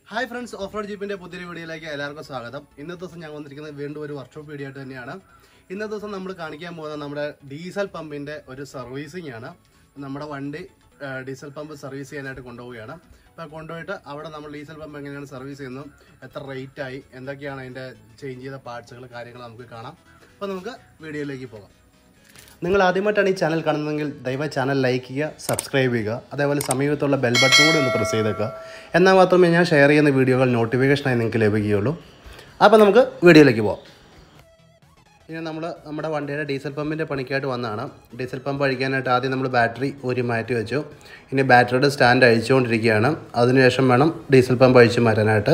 hi friends off road ജീപ്പിന്റെ പുതിയൊരു വീഡിയോയിലേക്ക് എല്ലാവർക്കും സ്വാഗതം ഇന്നത്തെ ദിവസം ഞാൻ വന്നിരിക്കുന്നത് വീണ്ടും ഒരു വർക്ക്ഷോപ്പ് വീഡിയോ ആയിട്ട് തന്നെയാണ് ഇന്നത്തെ ദിവസം നമ്മൾ കാണിക്കാൻ പോകുന്നത് നമ്മുടെ ഡീസൽ പമ്പിന്റെ ഒരു സർവീസിംഗ് ആണ് നമ്മുടെ വണ്ടി ആ, ഡീസൽ പമ്പ് സർവീസ് ചെയ്യാനായിട്ട് കൊണ്ടുപോവുകയാണ് അപ്പോൾ കൊണ്ടുപോയിട്ട് അവിടെ നമ്മൾ ഡീസൽ പമ്പ് എങ്ങനെയാണ് സർവീസ് ചെയ്യുന്നത് എത്ര റേറ്റ് ആയി എന്തൊക്കെയാണ് അതിന്റെ ചേഞ്ച് ചെയ്ത പാർട്സുകൾ കാര്യങ്ങൾ നമുക്ക് കാണാം അപ്പോൾ നമുക്ക് വീഡിയോയിലേക്ക് പോകാം നിങ്ങൾ ആദ്യമായിട്ടാണ് ഈ ചാനൽ കാണുന്നതെങ്കിൽ ദയവായി ചാനൽ ലൈക്ക് ചെയ്യുക സബ്സ്ക്രൈബ് ചെയ്യുക അതേപോലെ സമീപത്തുള്ള ബെൽ ബട്ടൺ കൂടി ഒന്ന് പ്രസ് ചെയ്തേക്കുക എന്നാൽ മാത്രമേ ഞാൻ ഷെയർ ചെയ്യുന്ന വീഡിയോകൾ നോട്ടിഫിക്കേഷനായി നിങ്ങൾക്ക് ലഭിക്കുകയുള്ളൂ അപ്പോൾ നമുക്ക് വീഡിയോയിലേക്ക് പോകാം ഇനി നമ്മൾ നമ്മുടെ വണ്ടിയുടെ ഡീസൽ പമ്പിൻ്റെ പണിക്കായിട്ട് വന്നതാണ് ഡീസൽ പമ്പ് അഴിക്കാനായിട്ട് ആദ്യം നമ്മൾ ബാറ്ററി ഊരി മാറ്റി വെച്ചു ഇനി ബാറ്ററിയുടെ സ്റ്റാൻഡ് അഴിച്ചുകൊണ്ടിരിക്കുകയാണ് അതിനുശേഷം വേണം ഡീസൽ പമ്പ് അഴിച്ചു മാറ്റാനായിട്ട്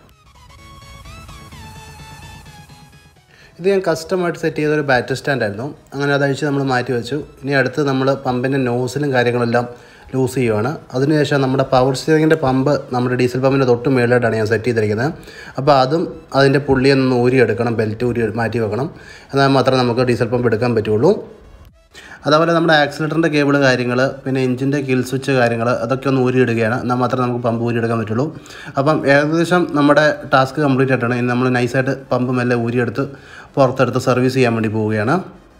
ഇത് ഞാൻ കസ്റ്റമായിട്ട് സെറ്റ് ചെയ്ത ഒരു ബാറ്ററി സ്റ്റാൻഡ് ആയിരുന്നു അങ്ങനെ അത് അഴിച്ച് നമ്മൾ മാറ്റി വെച്ചു ഇനി അടുത്ത് നമ്മൾ പമ്പിൻ്റെ നോസിലും കാര്യങ്ങളെല്ലാം ലൂസ് ചെയ്യുവാണ് അതിനുശേഷം നമ്മുടെ പവർ സ്റ്റിയറിങ്ങിൻ്റെ പമ്പ് നമ്മുടെ ഡീസൽ പമ്പിൻ്റെ തൊട്ട് മേളിലായിട്ടാണ് ഞാൻ സെറ്റ് ചെയ്തിരിക്കുന്നത് അപ്പോൾ അതും അതിൻ്റെ പുള്ളിയൊന്ന് ഊരിയെടുക്കണം ബെൽറ്റ് ഊരി മാറ്റി വെക്കണം എന്നാൽ മാത്രമേ നമുക്ക് ഡീസൽ പമ്പ് എടുക്കാൻ പറ്റുള്ളൂ അതേപോലെ നമ്മുടെ ആക്സിലേറ്ററിൻ്റെ കേബിൾ കാര്യങ്ങൾ പിന്നെ എഞ്ചിൻ്റെ കിൽ സ്വിച്ച് കാര്യങ്ങൾ അതൊക്കെ ഒന്ന് ഊരിയിടുകയാണ് എന്നാൽ മാത്രമേ നമുക്ക് പമ്പ് ഊരിയെടുക്കാൻ പറ്റുള്ളൂ അപ്പം ഏകദേശം നമ്മുടെ ടാസ്ക് കംപ്ലീറ്റ് ആയിട്ടാണ് ഇനി നമ്മൾ നൈസായിട്ട് പമ്പ് മെല്ലെ ഊരിയെടുത്ത് പുറത്തെടുത്ത് സർവീസ് ചെയ്യാൻ വേണ്ടി പോവുകയാണ്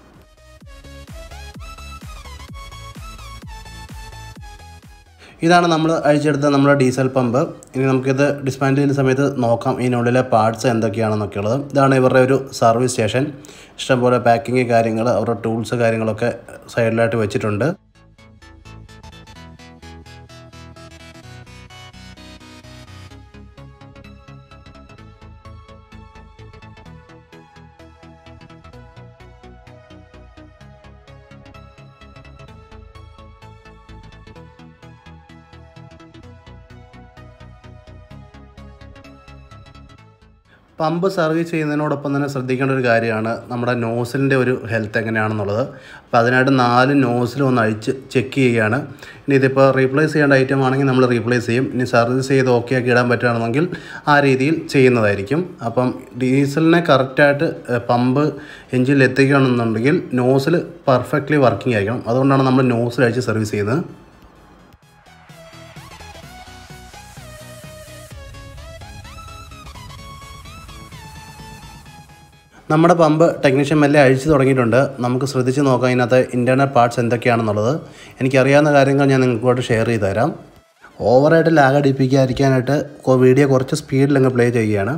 ഇതാണ് നമ്മൾ അഴിച്ചെടുത്ത നമ്മുടെ ഡീസൽ പമ്പ് ഇനി നമുക്കിത് ഡിസ്മാൻഡിൽ ചെയ്യുന്ന സമയത്ത് നോക്കാം ഇതിനുള്ളിലെ പാർട്സ് എന്തൊക്കെയാണെന്നൊക്കെയുള്ളത് ഇതാണ് ഇവരുടെ ഒരു സർവീസ് സ്റ്റേഷൻ ഇഷ്ടംപോലെ പാക്കിങ് കാര്യങ്ങൾ അവരുടെ ടൂൾസ് കാര്യങ്ങളൊക്കെ സൈഡിലായിട്ട് വെച്ചിട്ടുണ്ട് പമ്പ് സർവീസ് ചെയ്യുന്നതിനോടൊപ്പം തന്നെ ശ്രദ്ധിക്കേണ്ട ഒരു കാര്യമാണ് നമ്മുടെ നോസിലിൻ്റെ ഒരു ഹെൽത്ത് എങ്ങനെയാണെന്നുള്ളത് അപ്പോൾ അതിനായിട്ട് നാല് നോസിലും ഒന്ന് അഴിച്ച് ചെക്ക് ചെയ്യുകയാണ് ഇനി ഇതിപ്പോൾ റീപ്ലേസ് ചെയ്യേണ്ട ഐറ്റം ആണെങ്കിൽ നമ്മൾ റീപ്ലേസ് ചെയ്യും ഇനി സർവീസ് ചെയ്ത് ഓക്കെ ആക്കി ഇടാൻ പറ്റുകയാണെന്നെങ്കിൽ ആ രീതിയിൽ ചെയ്യുന്നതായിരിക്കും അപ്പം ഡീസലിനെ കറക്റ്റായിട്ട് പമ്പ് എഞ്ചിനിൽ എത്തിക്കുകയാണെന്നുണ്ടെങ്കിൽ നോസിൽ പെർഫെക്റ്റ്ലി വർക്കിംഗ് ആയിരിക്കണം അതുകൊണ്ടാണ് നമ്മൾ നോസിൽ അഴിച്ച് സർവീസ് ചെയ്യുന്നത് നമ്മുടെ പമ്പ് ടെക്നീഷ്യൻ മെല്ലെ അഴിച്ചു തുടങ്ങിയിട്ടുണ്ട് നമുക്ക് ശ്രദ്ധിച്ച് നോക്കാം ഇതിനകത്ത് ഇൻറ്റേർണൽ പാർട്സ് എന്തൊക്കെയാണെന്നുള്ളത് എനിക്കറിയാവുന്ന കാര്യങ്ങൾ ഞാൻ നിങ്ങൾക്കോട്ട് ഷെയർ ചെയ്ത് തരാം ഓവറായിട്ട് ലാഗ് അടിപ്പിക്കാതിരിക്കാനായിട്ട് കൊ- വീഡിയോ കുറച്ച് സ്പീഡിൽ അങ്ങ് പ്ലേ ചെയ്യുകയാണ്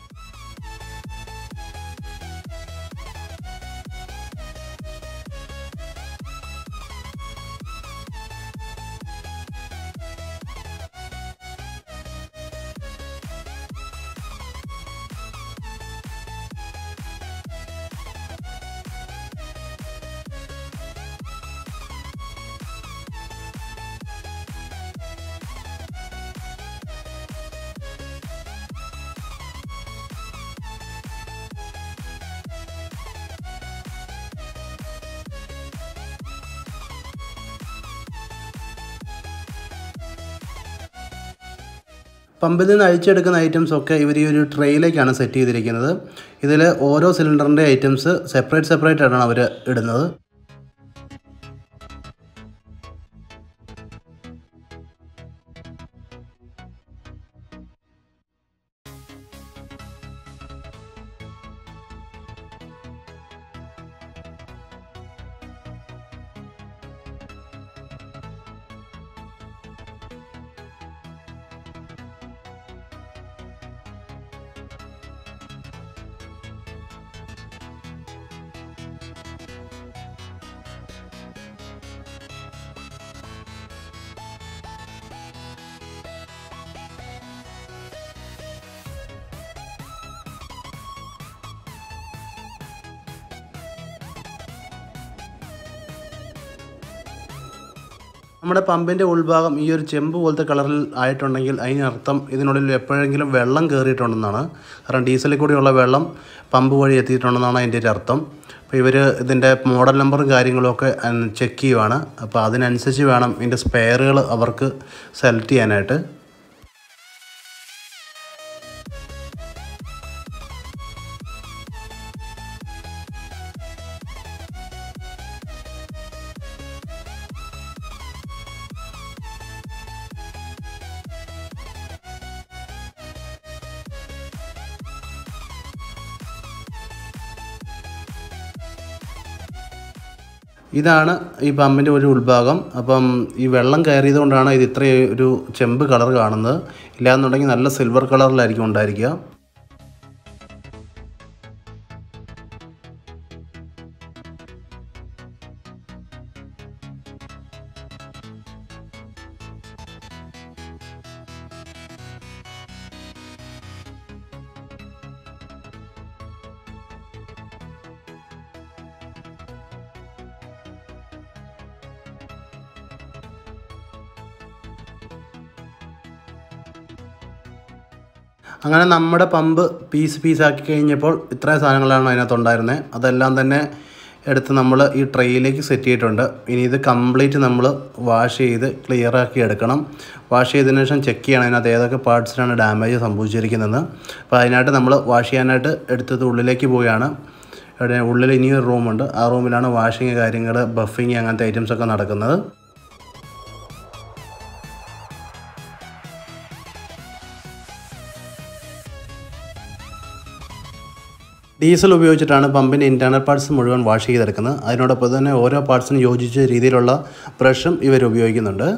പമ്പിൽ നിന്ന് അഴിച്ചെടുക്കുന്ന ഐറ്റംസ് ഒക്കെ ഇവർ ഈ ഒരു ട്രെയിലേക്കാണ് സെറ്റ് ചെയ്തിരിക്കുന്നത് ഇതിൽ ഓരോ സിലിണ്ടറിൻ്റെ ഐറ്റംസ് സെപ്പറേറ്റ് സെപ്പറേറ്റ് ആയിട്ടാണ് അവർ ഇടുന്നത് നമ്മുടെ പമ്പിൻ്റെ ഉൾഭാഗം ഈ ഒരു ചെമ്പ് പോലത്തെ കളറിൽ ആയിട്ടുണ്ടെങ്കിൽ അതിനർത്ഥം ഇതിനുള്ളിൽ എപ്പോഴെങ്കിലും വെള്ളം കയറിയിട്ടുണ്ടെന്നാണ് കാരണം ഡീസലിൽ കൂടിയുള്ള വെള്ളം പമ്പ് വഴി എത്തിയിട്ടുണ്ടെന്നാണ് അതിൻ്റെ ഒരു അർത്ഥം അപ്പോൾ ഇവർ ഇതിൻ്റെ മോഡൽ നമ്പറും കാര്യങ്ങളൊക്കെ ചെക്ക് ചെയ്യുവാണ് അപ്പോൾ അതിനനുസരിച്ച് വേണം ഇതിൻ്റെ സ്പെയറുകൾ അവർക്ക് സെലക്ട് ചെയ്യാനായിട്ട് ഇതാണ് ഈ പമ്പിൻ്റെ ഒരു ഉൾഭാഗം അപ്പം ഈ വെള്ളം കയറിയത് കൊണ്ടാണ് ഇത് ഇത്ര ഒരു ചെമ്പ് കളർ കാണുന്നത് ഇല്ലാന്നുണ്ടെങ്കിൽ നല്ല സിൽവർ കളറിലായിരിക്കും ഉണ്ടായിരിക്കുക അങ്ങനെ നമ്മുടെ പമ്പ് പീസ് പീസാക്കി കഴിഞ്ഞപ്പോൾ ഇത്രയും സാധനങ്ങളാണ് അതിനകത്തുണ്ടായിരുന്നത് അതെല്ലാം തന്നെ എടുത്ത് നമ്മൾ ഈ ട്രെയിലേക്ക് സെറ്റ് ചെയ്തിട്ടുണ്ട് ഇനി ഇത് കംപ്ലീറ്റ് നമ്മൾ വാഷ് ചെയ്ത് ക്ലിയർ ആക്കി എടുക്കണം വാഷ് ചെയ്തതിനു ശേഷം ചെക്ക് ചെയ്യണം അതിനകത്ത് ഏതൊക്കെ പാർട്സിനാണ് ഡാമേജ് സംഭവിച്ചിരിക്കുന്നത് അപ്പോൾ അതിനായിട്ട് നമ്മൾ വാഷ് ചെയ്യാനായിട്ട് എടുത്തത് ഉള്ളിലേക്ക് പോവുകയാണ് ഇവിടെ ഉള്ളിൽ ഇനിയൊരു റൂമുണ്ട് ആ റൂമിലാണ് വാഷിങ് കാര്യങ്ങൾ ബഫിങ് അങ്ങനത്തെ ഐറ്റംസ് ഒക്കെ നടക്കുന്നത് ഡീസൽ ഉപയോഗിച്ചിട്ടാണ് പമ്പിൻ്റെ ഇൻറ്റേർണൽ പാർട്സ് മുഴുവൻ വാഷ് ചെയ്തെടുക്കുന്നത് അതിനോടൊപ്പം തന്നെ ഓരോ പാർട്സിനും യോജിച്ച രീതിയിലുള്ള ബ്രഷും ഇവർ ഉപയോഗിക്കുന്നുണ്ട്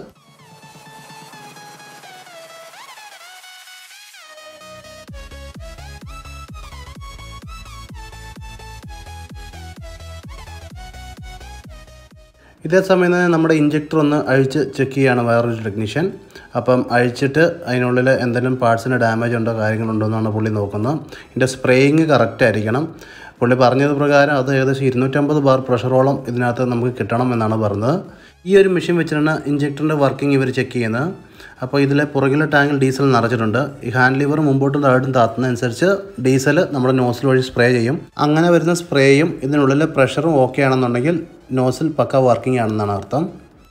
ഇതേ സമയം തന്നെ നമ്മുടെ ഇഞ്ചക്ടർ ഒന്ന് അഴിച്ച് ചെക്ക് ചെയ്യുകയാണ് വേറൊരു ടെക്നീഷ്യൻ അപ്പം അഴിച്ചിട്ട് അതിനുള്ളിൽ എന്തെങ്കിലും പാർട്സിന് ഡാമേജ് ഉണ്ടോ കാര്യങ്ങളുണ്ടോ എന്നാണ് പുള്ളി നോക്കുന്നത് ഇതിൻ്റെ സ്പ്രേയിങ് കറക്റ്റ് ആയിരിക്കണം പുള്ളി പറഞ്ഞത് പ്രകാരം അത് ഏകദേശം ഇരുന്നൂറ്റമ്പത് ബാർ പ്രഷറോളം ഇതിനകത്ത് നമുക്ക് കിട്ടണം എന്നാണ് പറഞ്ഞത് ഈ ഒരു മെഷീൻ വെച്ചിട്ടാണ് ഇഞ്ചക്ടറിൻ്റെ വർക്കിംഗ് ഇവർ ചെക്ക് ചെയ്യുന്നത് അപ്പോൾ ഇതിലെ പുറകിലെ ടാങ്കിൽ ഡീസൽ നിറച്ചിട്ടുണ്ട് ഈ ഹാൻഡ് ലിവർ മുമ്പോട്ടും താഴോട്ടും താത്തുന്നതനുസരിച്ച് ഡീസൽ നമ്മുടെ നോസിൽ വഴി സ്പ്രേ ചെയ്യും അങ്ങനെ വരുന്ന സ്പ്രേയും ഇതിനുള്ളിലെ പ്രഷറും ഓക്കെ ആണെന്നുണ്ടെങ്കിൽ നോസിൽ പക്ക വർക്കിംഗ് ആണെന്നാണ് അർത്ഥം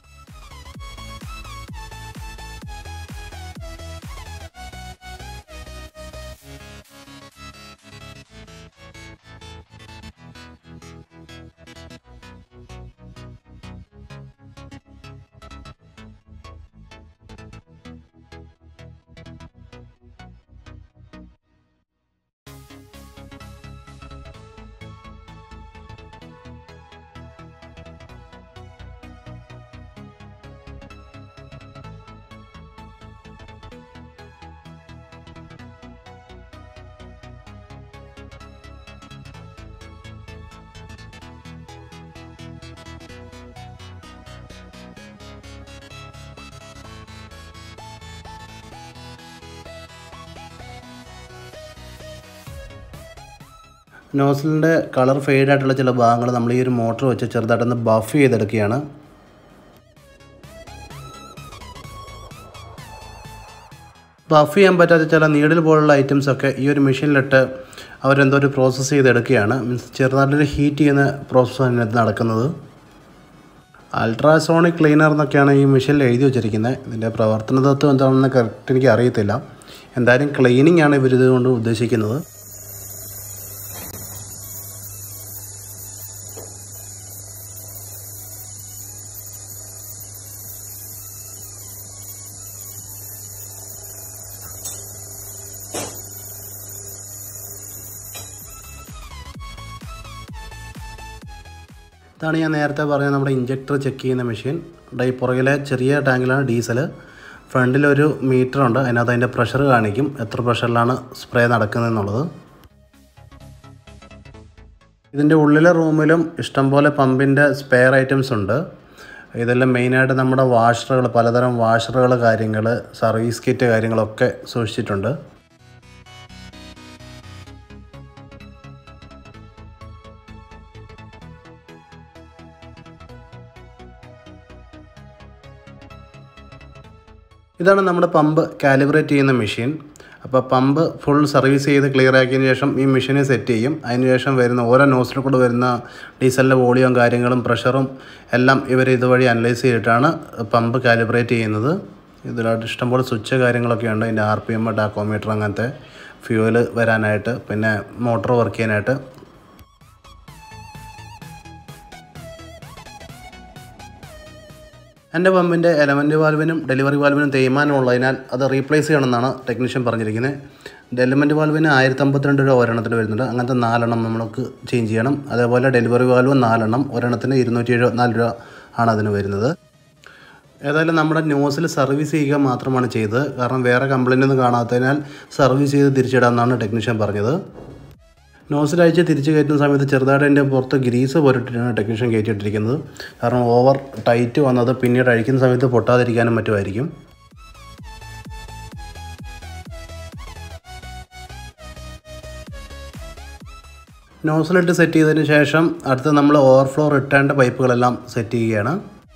നോസിലിൻ്റെ കളർ ഫെയ്ഡ് ആയിട്ടുള്ള ചില ഭാഗങ്ങൾ നമ്മൾ ഈ ഒരു മോട്ടർ വെച്ച് ചെറുതായിട്ടൊന്ന് ബഫ് ചെയ്തെടുക്കുകയാണ് ബഫ് ചെയ്യാൻ പറ്റാത്ത ചില നീഡിൽ പോലുള്ള ഐറ്റംസ് ഒക്കെ ഈ ഒരു മെഷീനിലിട്ട് അവരെന്തോ ഒരു പ്രോസസ്സ് ചെയ്തെടുക്കുകയാണ് മീൻസ് ചെറുതായിട്ടൊരു ഹീറ്റ് ചെയ്യുന്ന പ്രോസസ്സ് അതിനകത്ത് നടക്കുന്നത് അൾട്രാസോണിക് ക്ലീനർ എന്നൊക്കെയാണ് ഈ മെഷീനിൽ എഴുതി വെച്ചിരിക്കുന്നത് ഇതിൻ്റെ പ്രവർത്തന തത്വം എന്താണെന്ന് കറക്റ്റ് എനിക്ക് അറിയത്തില്ല എന്തായാലും ക്ലീനിങ് ആണ് ഇവർ ഇതുകൊണ്ട് ഉദ്ദേശിക്കുന്നത് ഇതാണ് ഞാൻ നേരത്തെ പറഞ്ഞ നമ്മുടെ ഇഞ്ചക്ടർ ചെക്ക് ചെയ്യുന്ന മെഷീൻ ഇവിടെ ഈ പുറകിലെ ചെറിയ ടാങ്കിലാണ് ഡീസൽ ഫ്രണ്ടിലൊരു മീറ്റർ ഉണ്ട് അതിനകത്ത് അതിൻ്റെ പ്രഷർ കാണിക്കും എത്ര പ്രഷറിലാണ് സ്പ്രേ നടക്കുന്നതെന്നുള്ളത് ഇതിൻ്റെ ഉള്ളിലെ റൂമിലും ഇഷ്ടംപോലെ പമ്പിൻ്റെ സ്പെയർ ഐറ്റംസ് ഉണ്ട് ഇതെല്ലാം മെയിനായിട്ട് നമ്മുടെ വാഷറുകൾ പലതരം വാഷറുകൾ കാര്യങ്ങൾ സർവീസ് കിറ്റ് കാര്യങ്ങളൊക്കെ സൂക്ഷിച്ചിട്ടുണ്ട് ഇതാണ് നമ്മുടെ പമ്പ് കാലിബ്രേറ്റ് ചെയ്യുന്ന മെഷീൻ അപ്പോൾ പമ്പ് ഫുൾ സർവീസ് ചെയ്ത് ക്ലിയർ ആക്കിയതിന് ശേഷം ഈ മെഷീനെ സെറ്റ് ചെയ്യും അതിനുശേഷം വരുന്ന ഓരോ നോസിൽ കൂടെ വരുന്ന ഡീസലിൻ്റെ വോളിയം കാര്യങ്ങളും പ്രഷറും എല്ലാം ഇവർ ഇതുവഴി അനലൈസ് ചെയ്തിട്ടാണ് പമ്പ് കാലിബ്രേറ്റ് ചെയ്യുന്നത് ഇതിലായിട്ട് ഇഷ്ടംപോലെ സ്വിച്ച് കാര്യങ്ങളൊക്കെ ഉണ്ട് അതിൻ്റെ ആർ പി എം ടാക്കോമീറ്റർ അങ്ങനത്തെ ഫ്യൂവൽ വരാനായിട്ട് പിന്നെ മോട്ടോർ വർക്ക് ചെയ്യാനായിട്ട് എൻ്റെ പമ്പിൻ്റെ എലമെൻറ്റ് വാൽവിനും ഡെലിവറി വാൽവിനും തേയ്മാനം ഉള്ളതിനാൽ അത് റീപ്ലേസ് ചെയ്യണമെന്നാണ് ടെക്നീഷ്യൻ പറഞ്ഞിരിക്കുന്നത് എലമെൻറ്റ് വാൽവിന് ആയിരത്തി അമ്പത്തിരണ്ട് രൂപ ഒരെണ്ണത്തിന് വരുന്നുണ്ട് അങ്ങനത്തെ നാലെണ്ണം നമുക്ക് ചേഞ്ച് ചെയ്യണം അതേപോലെ ഡെലിവറി വാൽവ് നാലെണ്ണം ഒരെണ്ണത്തിന് ഇരുന്നൂറ്റി എഴുപത്തിനാല് രൂപ ആണ് അതിന് വരുന്നത് ഏതായാലും നമ്മുടെ ന്യൂസിൽ സർവീസ് ചെയ്യുക മാത്രമാണ് ചെയ്തത് കാരണം വേറെ കംപ്ലൈൻ്റ് ഒന്നും കാണാത്തതിനാൽ സർവീസ് ചെയ്ത് തിരിച്ചിടാമെന്നാണ് ടെക്നീഷ്യൻ പറഞ്ഞത് നോസിൽ അയച്ച് തിരിച്ച് കയറ്റുന്ന സമയത്ത് ചെറുതായിട്ട് അതിൻ്റെ പുറത്ത് ഗ്രീസ് പോരിട്ടിട്ടാണ് ടെക്നീഷ്യൻ കയറ്റിയിട്ടിരിക്കുന്നത് കാരണം ഓവർ ടൈറ്റ് വന്നത് പിന്നീട് അഴിക്കുന്ന സമയത്ത് പൊട്ടാതിരിക്കാനും മറ്റുമായിരിക്കും നോസിലിട്ട് സെറ്റ് ചെയ്തതിന് ശേഷം അടുത്ത് നമ്മൾ ഓവർഫ്ലോ റിട്ടേണ്ട പൈപ്പുകളെല്ലാം സെറ്റ് ചെയ്യുകയാണ്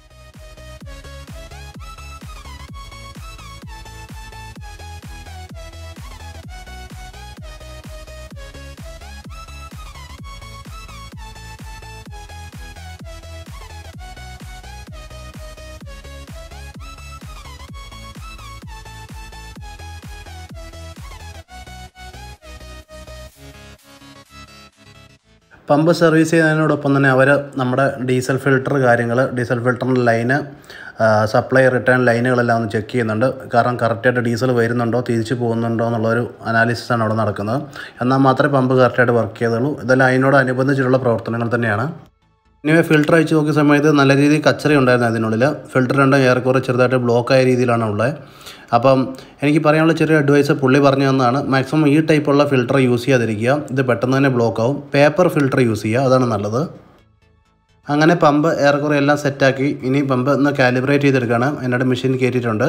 പമ്പ് സർവീസ് ചെയ്യുന്നതിനോടൊപ്പം തന്നെ അവർ നമ്മുടെ ഡീസൽ ഫിൽട്ടർ കാര്യങ്ങൾ ഡീസൽ ഫിൽട്ടറിൻ്റെ ലൈന് സപ്ലൈ റിട്ടേൺ ലൈനുകളെല്ലാം ഒന്ന് ചെക്ക് ചെയ്യുന്നുണ്ട് കാരണം കറക്റ്റായിട്ട് ഡീസൽ വരുന്നുണ്ടോ തിരിച്ചു പോകുന്നുണ്ടോ എന്നുള്ളൊരു അനാലിസിസാണ് അവിടെ നടക്കുന്നത് എന്നാൽ മാത്രമേ പമ്പ് കറക്റ്റായിട്ട് വർക്ക് ചെയ്തുള്ളൂ ഇതെല്ലാം അതിനോടനുബന്ധിച്ചിട്ടുള്ള പ്രവർത്തനങ്ങൾ തന്നെയാണ് ഇനി ഫിൽട്ടർ അയച്ച് നോക്കിയ സമയത്ത് നല്ല രീതിയിൽ കച്ചറ ഉണ്ടായിരുന്നു അതിനുള്ളിൽ ഫിൽട്ടർ രണ്ടും ഏറെക്കുറെ ചെറുതായിട്ട് ബ്ലോക്ക് ആയ രീതിയിലാണ് ഉള്ളത് അപ്പം എനിക്ക് പറയാനുള്ള ചെറിയ അഡ്വൈസ് പുള്ളി പറഞ്ഞു തന്നതാണ് മാക്സിമം ഈ ടൈപ്പുള്ള ഫിൽട്ടർ യൂസ് ചെയ്യാതിരിക്കുക ഇത് പെട്ടെന്ന് തന്നെ ബ്ലോക്ക് ആവും പേപ്പർ ഫിൽട്ടർ യൂസ് ചെയ്യുക അതാണ് നല്ലത് അങ്ങനെ പമ്പ് ഏറെക്കുറെ എല്ലാം സെറ്റാക്കി ഇനി പമ്പ് ഒന്ന് കാലിബ്രേറ്റ് ചെയ്തെടുക്കുകയാണ് എന്നോട് മെഷീൻ കയറ്റിയിട്ടുണ്ട്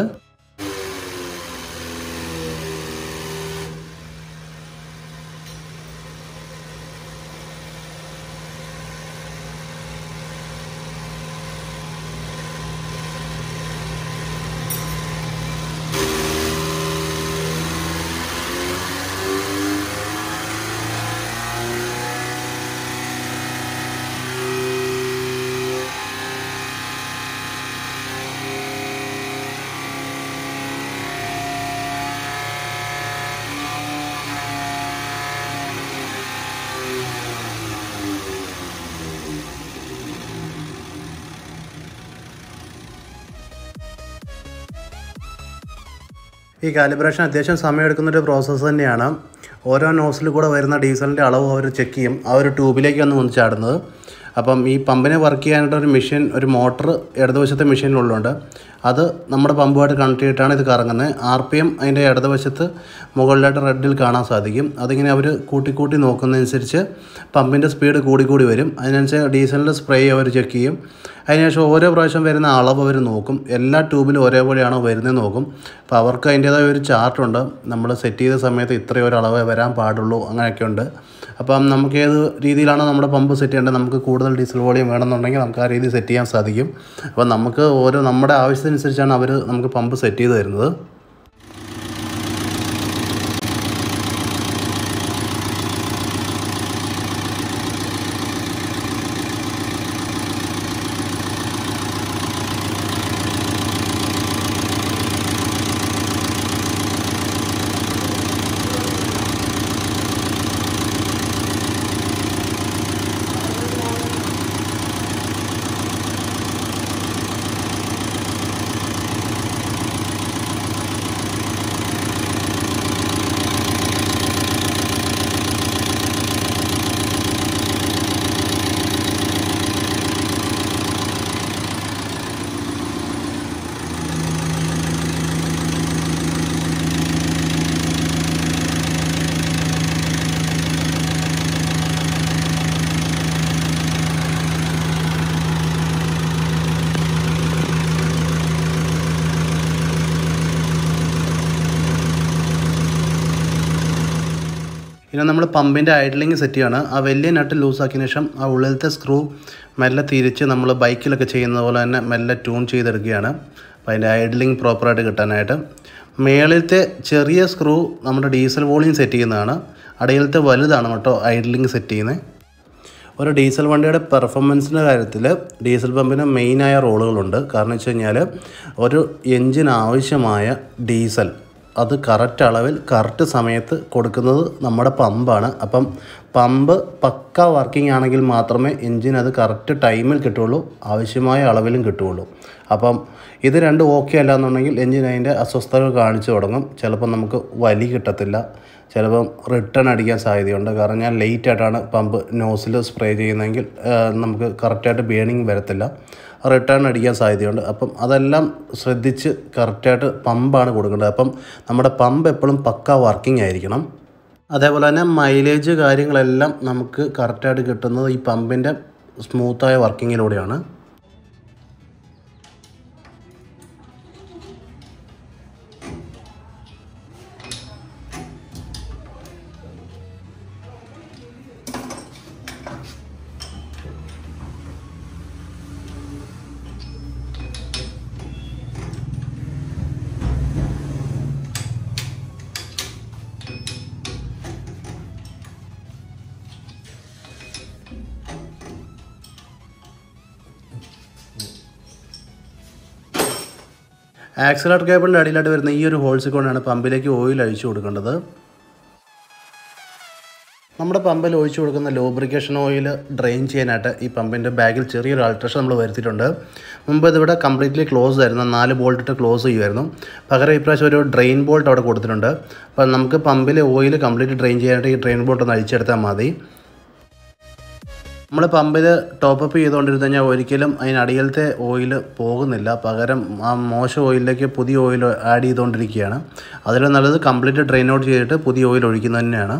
ഈ കാലിബ്രേഷൻ അത്യാവശ്യം സമയമെടുക്കുന്നൊരു പ്രോസസ്സ് തന്നെയാണ് ഓരോ നോസിൽ കൂടെ വരുന്ന ഡീസലിൻ്റെ അളവ് അവർ ചെക്ക് ചെയ്യും ആ ഒരു ട്യൂബിലേക്കാണ് വന്ന് ചാടുന്നത് അപ്പം ഈ പമ്പിനെ വർക്ക് ചെയ്യാനായിട്ട് ഒരു മെഷീൻ ഒരു മോട്ടർ ഇടതുവശത്തെ മെഷീനിലുള്ളുണ്ട് അത് നമ്മുടെ പമ്പുമായിട്ട് കണക്ട് ചെയ്തിട്ടാണ് ഇത് കറങ്ങുന്നത് ആർ പി എം അതിൻ്റെ ഇടതുവശത്ത് മുകളിലായിട്ട് റെഡിൽ കാണാൻ സാധിക്കും അതിങ്ങനെ അവർ കൂട്ടി കൂട്ടി നോക്കുന്നതനുസരിച്ച് പമ്പിൻ്റെ സ്പീഡ് കൂടി കൂടി വരും അതിനനുസരിച്ച് ഡീസലിൻ്റെ സ്പ്രേ അവർ ചെക്ക് ചെയ്യും അതിനുശേഷം ഓരോ പ്രാവശ്യം വരുന്ന അളവ് അവർ നോക്കും എല്ലാ ട്യൂബിലും ഒരേപോലെയാണോ വരുന്നത് നോക്കും അപ്പോൾ അവർക്ക് അതിൻ്റേതായ ഒരു ചാർട്ടുണ്ട് നമ്മൾ സെറ്റ് ചെയ്ത സമയത്ത് ഇത്രയും ഒരു അളവ് വരാൻ പാടുള്ളൂ അങ്ങനെയൊക്കെ ഉണ്ട് അപ്പം നമുക്ക് ഏത് രീതിയിലാണോ നമ്മുടെ പമ്പ് സെറ്റ് ചെയ്യേണ്ടത് നമുക്ക് കൂടുതൽ ഡീസൽ വോളിയം വേണമെന്നുണ്ടെങ്കിൽ നമുക്ക് ആ രീതിയിൽ സെറ്റ് ചെയ്യാൻ സാധിക്കും അപ്പോൾ നമുക്ക് ഓരോ നമ്മുടെ ആവശ്യത്തിനനുസരിച്ചാണ് അവർ നമുക്ക് പമ്പ് സെറ്റ് ചെയ്ത് തരുന്നത് ഇനി നമ്മൾ പമ്പിൻ്റെ ഐഡലിങ് സെറ്റ് ചെയ്യാണ് ആ വലിയ നട്ട് ലൂസാക്കിയതിന് ശേഷം ആ ഉള്ളിലത്തെ സ്ക്രൂ മെല്ലെ തിരിച്ച് നമ്മൾ ബൈക്കിലൊക്കെ ചെയ്യുന്ന പോലെ തന്നെ മെല്ലെ ട്യൂൺ ചെയ്തെടുക്കുകയാണ് അപ്പോൾ അതിൻ്റെ ഐഡലിങ് പ്രോപ്പറായിട്ട് കിട്ടാനായിട്ട് മേളിലത്തെ ചെറിയ സ്ക്രൂ നമ്മുടെ ഡീസൽ വോളിയം സെറ്റ് ചെയ്യുന്നതാണ് അടിയിലത്തെ വലുതാണ് കേട്ടോ ഐഡലിങ് സെറ്റ് ചെയ്യുന്നത് ഒരു ഡീസൽ വണ്ടിയുടെ പെർഫോമൻസിൻ്റെ കാര്യത്തിൽ ഡീസൽ പമ്പിന് മെയിനായ റോളുകളുണ്ട് കാരണം വെച്ച് കഴിഞ്ഞാൽ ഒരു എൻജിന് ആവശ്യമായ ഡീസൽ അത് കറക്റ്റ് അളവിൽ കറക്റ്റ് സമയത്ത് കൊടുക്കുന്നത് നമ്മുടെ പമ്പാണ് അപ്പം പമ്പ് പക്ക വർക്കിംഗ് ആണെങ്കിൽ മാത്രമേ എൻജിൻ അത് കറക്റ്റ് ടൈമിൽ കിട്ടുള്ളൂ ആവശ്യമായ അളവിലും കിട്ടുള്ളൂ അപ്പം ഇത് രണ്ടും ഓക്കെ അല്ല എന്നുണ്ടെങ്കിൽ എൻജിൻ അതിൻ്റെ അസ്വസ്ഥതകൾ കാണിച്ചു തുടങ്ങും ചിലപ്പോൾ നമുക്ക് വലി കിട്ടത്തില്ല ചിലപ്പം റിട്ടേൺ അടിക്കാൻ സാധ്യതയുണ്ട് കാരണം ഞാൻ ലേറ്റ് ആയിട്ടാണ് പമ്പ് നോസിൽ സ്പ്രേ ചെയ്യുന്നതെങ്കിൽ ആ, നമുക്ക് കറക്റ്റായിട്ട് ബേണിങ് വരത്തില്ല റിട്ടേൺ അടിക്കാൻ സാധ്യതയുണ്ട് അപ്പം അതെല്ലാം ശ്രദ്ധിച്ച് കറക്റ്റായിട്ട് പമ്പാണ് കൊടുക്കേണ്ടത് അപ്പം നമ്മുടെ പമ്പ് എപ്പോഴും പക്ക വർക്കിംഗ് ആയിരിക്കണം അതേപോലെ തന്നെ മൈലേജ് കാര്യങ്ങളെല്ലാം നമുക്ക് കറക്റ്റായിട്ട് കിട്ടുന്നത് ഈ പമ്പിൻ്റെ സ്മൂത്തായ വർക്കിങ്ങിലൂടെയാണ് ആക്സിലേറ്റർ കേബിളിൻ്റെ അടിയിലായിട്ട് വരുന്ന ഈ ഒരു ഹോൾസിൽ കൊണ്ടാണ് പമ്പിലേക്ക് ഓയിൽ അഴിച്ചു കൊടുക്കേണ്ടത് നമ്മുടെ പമ്പിൽ ഒഴിച്ചു കൊടുക്കുന്ന ലോബ്രിക്കേഷൻ ഓയിൽ ഡ്രെയിൻ ചെയ്യാനായിട്ട് ഈ പമ്പിൻ്റെ ബാഗിൽ ചെറിയൊരു ആൾട്രേഷൻ നമ്മൾ വരുത്തിയിട്ടുണ്ട് മുമ്പ് ഇതിവിടെ കംപ്ലീറ്റ്ലി ക്ലോസ് ആയിരുന്നു നാല് ബോൾട്ട് ഇട്ട് ക്ലോസ് ചെയ്യുമായിരുന്നു പകരം ഇപ്രാവശ്യം ഒരു ഡ്രെയിൻ ബോൾട്ട് അവിടെ കൊടുത്തിട്ടുണ്ട് അപ്പം നമുക്ക് പമ്പിലെ ഓയിൽ കംപ്ലീറ്റ് ഡ്രെയിൻ ചെയ്യാനായിട്ട് ഈ ഡ്രെയിൻ ബോൾട്ട് ഒന്ന് അഴിച്ചെടുത്താൽ മതി നമ്മൾ പമ്പിൽ ടോപ്പപ്പ് ചെയ്തുകൊണ്ടിരുന്ന് കഴിഞ്ഞാൽ ഒരിക്കലും അതിനടിയിലത്തെ ഓയിൽ പോകുന്നില്ല പകരം ആ മോശം ഓയിലിലേക്ക് പുതിയ ഓയിൽ ആഡ് ചെയ്തുകൊണ്ടിരിക്കുകയാണ് അതിൽ നല്ലത് കംപ്ലീറ്റ് ഡ്രെയിൻ ഔട്ട് ചെയ്തിട്ട് പുതിയ ഓയിൽ ഒഴിക്കുന്നത് തന്നെയാണ്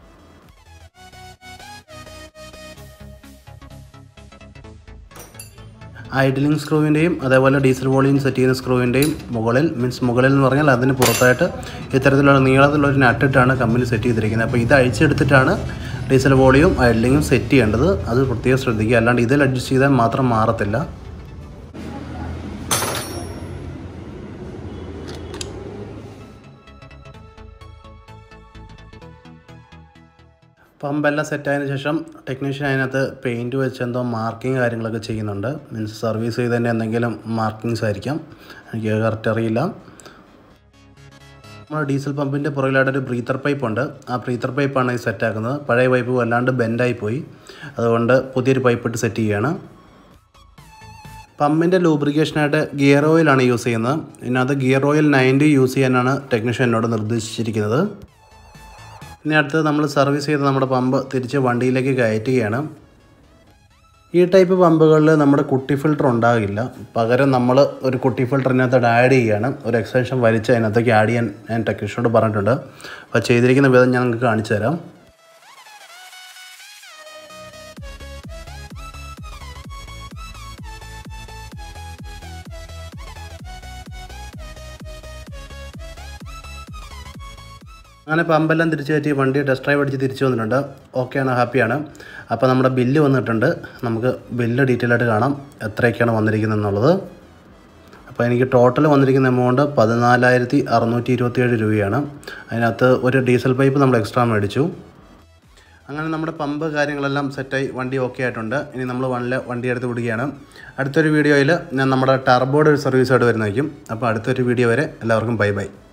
ഐഡലിംഗ് സ്ക്രൂവിൻ്റെയും അതേപോലെ ഡീസൽ വോളിയം സെറ്റ് ചെയ്യുന്ന സ്ക്രൂവിൻ്റെയും മുകളിൽ മീൻസ് മുകളിൽ എന്ന് പറഞ്ഞാൽ അതിന് പുറത്തായിട്ട് ഇത്തരത്തിലുള്ള നീളത്തിലുള്ള ഒരു നട്ടിട്ടാണ് കമ്പനി സെറ്റ് ചെയ്തിരിക്കുന്നത് അപ്പോൾ ഇത് അഴിച്ചെടുത്തിട്ടാണ് ഡീസൽ വോളിയും ഐഡലിങ്ങും സെറ്റ് ചെയ്യേണ്ടത് അത് പ്രത്യേകം ശ്രദ്ധിക്കുക അല്ലാണ്ട് ഇതിൽ അഡ്ജസ്റ്റ് ചെയ്താൽ മാത്രം മാറത്തില്ല പമ്പെല്ലാം സെറ്റായതിനു ശേഷം ടെക്നീഷ്യൻ അതിനകത്ത് പെയിൻറ്റ് വെച്ച് എന്തോ മാർക്കിങ് കാര്യങ്ങളൊക്കെ ചെയ്യുന്നുണ്ട് മീൻസ് സർവീസ് ചെയ്തതിൻ്റെ എന്തെങ്കിലും മാർക്കിങ്സ് ആയിരിക്കാം എനിക്ക് കറക്റ്റ് അറിയില്ല നമ്മുടെ ഡീസൽ പമ്പിൻ്റെ പുറകിലായിട്ടൊരു ബ്രീത്തർ പൈപ്പ് ഉണ്ട് ആ ബ്രീത്തർ പൈപ്പാണ് ഈ സെറ്റാക്കുന്നത് പഴയ പൈപ്പ് വല്ലാണ്ട് ബെൻഡായി പോയി അതുകൊണ്ട് പുതിയൊരു പൈപ്പ് ഇട്ട് സെറ്റ് ചെയ്യുകയാണ് പമ്പിൻ്റെ ലൂബ്രിക്കേഷനായിട്ട് ഗിയർ ഓയിലാണ് യൂസ് ചെയ്യുന്നത് ഇതിനകത്ത് ഗിയർ ഓയിൽ നയൻറ്റി യൂസ് ചെയ്യാനാണ് ടെക്നീഷ്യൻ എന്നോട് നിർദ്ദേശിച്ചിരിക്കുന്നത് ഇനി അടുത്തത് നമ്മൾ സർവീസ് ചെയ്ത് നമ്മുടെ പമ്പ് തിരിച്ച് വണ്ടിയിലേക്ക് കയറ്റുകയാണ് ഈ ടൈപ്പ് പമ്പുകളിൽ നമ്മുടെ കുട്ടി ഫിൽറ്റർ ഉണ്ടാകില്ല പകരം നമ്മൾ ഒരു കുട്ടി ഫിൽറ്ററിനകത്ത് ആഡ് ചെയ്യുകയാണ് ഒരു എക്സ്റ്റൻഷൻ വലിച്ച് അതിനകത്തേക്ക് ആഡ് ചെയ്യാൻ ഞാൻ ടെക്നീഷ്യനോട് പറഞ്ഞിട്ടുണ്ട് അപ്പോൾ ചെയ്തിരിക്കുന്ന വിധം ഞാൻ നിങ്ങൾക്ക് കാണിച്ചു തരാം അങ്ങനെ പമ്പെല്ലാം തിരിച്ചു കയറ്റി വണ്ടി ടെസ്റ്റ് ഡ്രൈവ് അടിച്ച് തിരിച്ചു വന്നിട്ടുണ്ട് ഓക്കെയാണ് ഹാപ്പിയാണ് അപ്പോൾ നമ്മുടെ ബില്ല് വന്നിട്ടുണ്ട് നമുക്ക് ബില്ല് ഡീറ്റെയിൽ ആയിട്ട് കാണാം എത്രയൊക്കെയാണ് വന്നിരിക്കുന്നത് എന്നുള്ളത് അപ്പോൾ എനിക്ക് ടോട്ടൽ വന്നിരിക്കുന്ന എമൗണ്ട് പതിനാലായിരത്തി അറുന്നൂറ്റി ഇരുപത്തിയേഴ് രൂപയാണ് അതിനകത്ത് ഒരു ഡീസൽ പൈപ്പ് നമ്മൾ എക്സ്ട്രാ മേടിച്ചു അങ്ങനെ നമ്മുടെ പമ്പ് കാര്യങ്ങളെല്ലാം സെറ്റായി വണ്ടി ഓക്കെ ആയിട്ടുണ്ട് ഇനി നമ്മൾ വണ്ടിൽ വണ്ടി എടുത്ത് വിടുകയാണ് അടുത്തൊരു വീഡിയോയിൽ ഞാൻ നമ്മുടെ ടർബോയുടെ ഒരു സർവീസായിട്ട് വരുന്നതായിരിക്കും അപ്പോൾ അടുത്തൊരു വീഡിയോ വരെ എല്ലാവർക്കും ബൈ ബൈ